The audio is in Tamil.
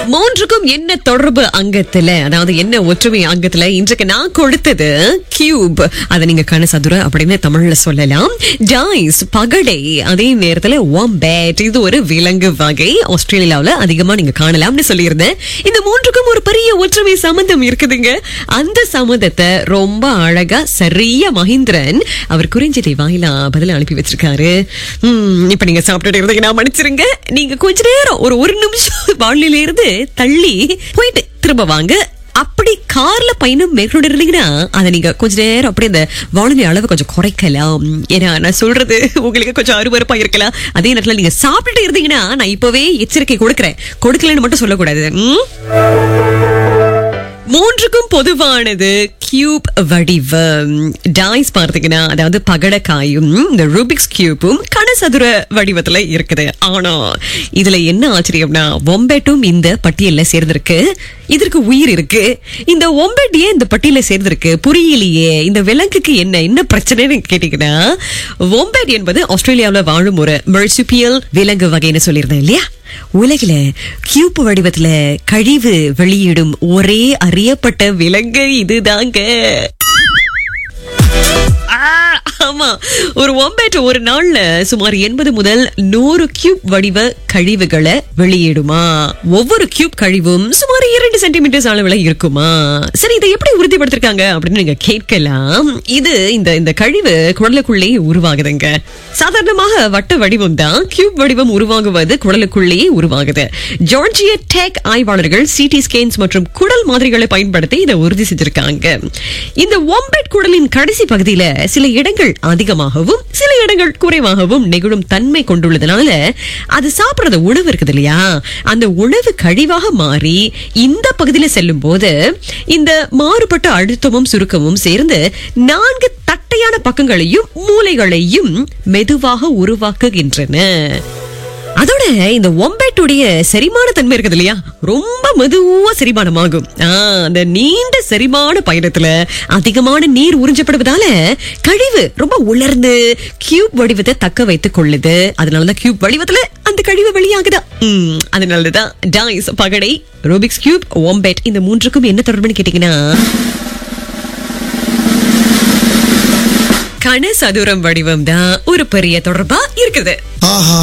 மூன்றுக்கும் என்ன தொடர்பு அங்கத்துல அதாவது என்ன ஒற்றுமை அங்கத்துல இன்றைக்கு நான் கொடுத்தது கியூப் அதை நீங்க கனசதுர அப்படின்னு தமிழ்ல சொல்லலாம் டாய்ஸ் பகடை அதே நேரத்துல வாம்பேட் இது ஒரு விலங்கு வகை ஆஸ்திரேலியாவுல அதிகமா நீங்க காணலாம்னு சொல்லியிருந்தேன் இந்த மூன்றுக்கும் ஒரு பெரிய ஒற்றுமை சம்பந்தம் இருக்குதுங்க அந்த சம்மந்தத்தை ரொம்ப அழகா சரியா மகேந்திரன் அவர் குறிஞ்சிதை வாயிலா பதில அனுப்பி வச்சிருக்காரு உம், இப்ப நீங்க சாப்பிட்டுட்டு இருந்தீங்கன்னா மன்னிச்சிருங்க நீங்க கொஞ்ச நேரம் ஒரு ஒரு நிமிஷம் வானிலையில இருந்து தள்ளி போயிட்டு திரும்ப வாங்க அப்படி கார்ல பயணம் மேற்கொண்டு இருந்தீங்கன்னா அதை நீங்க கொஞ்ச நேரம் அப்படியே அந்த வானொலி அளவு கொஞ்சம் குறைக்கலாம் ஏன்னா நான் சொல்றது உங்களுக்கு கொஞ்சம் அருவருப்பா இருக்கலாம் அதே நேரத்துல நீங்க சாப்பிட்டுட்டு இருந்தீங்கன்னா நான் இப்பவே எச்சரிக்கை கொடுக்கறேன் கொடுக்கலன்னு மட்டும் சொல்லக்கூடாது ம்? மூன்றுக்கும் பொதுவானது கியூப் வடிவம் டாய்ஸ் பார்த்தீங்கன்னா அதாவது பகடக்காயும் இந்த ரூபிக்ஸ் கியூப்பும் கனசதுர வடிவத்துல இருக்குது ஆனா இதுல என்ன ஆச்சரியம்னா ஒம்பெட்டும் இந்த பட்டியல்ல சேர்ந்திருக்கு இதற்கு உயிர் இருக்கு இந்த ஒம்பெட் ஏன் இந்த பட்டியல சேர்ந்திருக்கு புரியலையே இந்த விலங்குக்கு என்ன என்ன பிரச்சனைன்னு கேட்டீங்கன்னா ஒம்பெட் என்பது ஆஸ்திரேலியாவுல வாழும் ஒரு மெர்சிபியல் விலங்கு வகைன்னு சொல்லியிருந்தேன் இல்லையா உலகில கியூப் வடிவத்துல கழிவு வெளியிடும் ஒரே அறியப்பட்ட விலங்கு இதுதாங்க ஆ, ஆமா ஒரு ஒம்பேட் ஒரு நாள்ல சுமார் எண்பது முதல் நூறு கியூப் வடிவ கழிவுகளை வெளியிடுமா ஒவ்வொரு கியூப் கழிவும் சுமார் இரண்டு சென்டிமீட்டர்ஸ் அளவுல இருக்குமா சரி இதை எப்படி உறுதிப்படுத்திருக்காங்க அப்படின்னு நீங்க கேட்கலாம் இது இந்த இந்த கழிவு குடலுக்குள்ளே உருவாகுதுங்க சாதாரணமாக வட்ட வடிவம் தான் கியூப் வடிவம் உருவாகுவது குடலுக்குள்ளேயே உருவாகுது ஜார்ஜிய டெக் ஆய்வாளர்கள் சிடி ஸ்கேன்ஸ் மற்றும் குடல் மாதிரிகளை பயன்படுத்தி இதை உறுதி செஞ்சிருக்காங்க இந்த ஒம்பெட் குடலின் கடைசி பகுதியில சில இடங்கள் அதிகமாகவும் சில இடங்கள் குறைவாகவும் நெகிழும் தன்மை கொண்டுள்ளதுனால அது சாப்பிடுற உணவு இருக்குது இல்லையா அந்த உணவு கழிவாக மாறி இந்த பகுதியில செல்லும் போது இந்த மாறுபட்ட அழுத்தமும் சுருக்கமும் சேர்ந்து நான்கு தட்டையான பக்கங்களையும் மூலைகளையும் மெதுவாக உருவாக்குகின்றன அதோட இந்த ஒம்பேட்டுடைய செரிமான தன்மை இருக்குது இல்லையா ரொம்ப மெதுவா செரிமானமாகும் ஆ, அந்த நீண்ட செரிமான பயணத்துல அதிகமான நீர் உறிஞ்சப்படுவதால கழிவு ரொம்ப உலர்ந்து கியூப் வடிவத்தை தக்க வைத்துக் கொள்ளுது அதனாலதான் கியூப் வடிவத்துல அந்த கழிவு வெளியாகுதா உம், அதனாலதான் டாய்ஸ் பகடை ரூபிக்ஸ் கியூப் ஒம்பேட் இந்த மூன்றுக்கும் என்ன தொடர்புன்னு கேட்டீங்கன்னா கன சதுரம் வடிவம் தான் ஒரு பெரிய தொடர்பா இருக்குது ஆஹா